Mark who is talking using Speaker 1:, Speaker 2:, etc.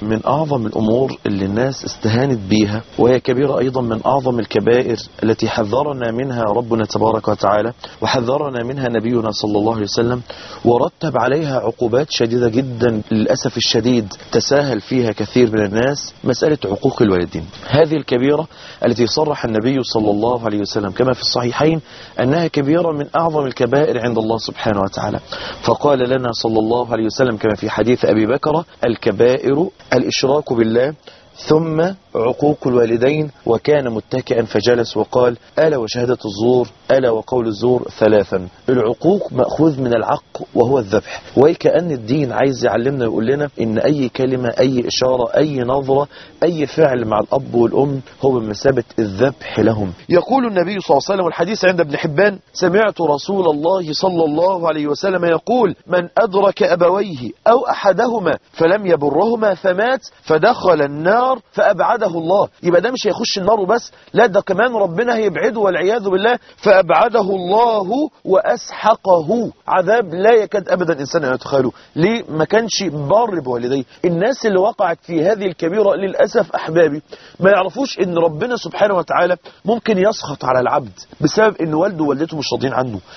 Speaker 1: من أعظم الأمور اللي الناس استهانت بيها وهي كبيرة أيضا من أعظم الكبائر التي حذرنا منها ربنا تبارك وتعالى وحذرنا منها نبينا صلى الله عليه وسلم ورتب عليها عقوبات شديدة جدا للأسف الشديد تساهل فيها كثير من الناس مسألة عقوق الوالدين هذه الكبيرة التي صرح النبي صلى الله عليه وسلم كما في الصحيحين أنها كبيرة من أعظم الكبائر عند الله سبحانه وتعالى فقال لنا صلى الله عليه وسلم كما في حديث أبي بكر الكبائر الإشراك بالله ثم عقوق الوالدين وكان متكئا فجلس وقال ألا وشهادة الزور ألا وقول الزور ثلاثا العقوق مأخوذ من العق وهو الذبح وكأن الدين عايز يعلمنا يقول لنا إن أي كلمة أي إشارة أي نظرة أي فعل مع الأب والأم هو بمثابة الذبح لهم يقول النبي صلى الله عليه وسلم والحديث عند ابن حبان سمعت رسول الله صلى الله عليه وسلم يقول من أدرك أبويه أو أحدهما فلم يبرهما فمات فدخل النار فأبعده الله يبقى ده مش هيخش النار وبس لا ده كمان ربنا هيبعده والعياذ بالله فأبعده الله وأسحقه عذاب لا يكاد أبدا إنسان أن يتخيله ليه ما كانش بار بوالديه الناس اللي وقعت في هذه الكبيرة للأسف أحبابي ما يعرفوش إن ربنا سبحانه وتعالى ممكن يسخط على العبد بسبب إن والده ووالدته مش راضيين عنه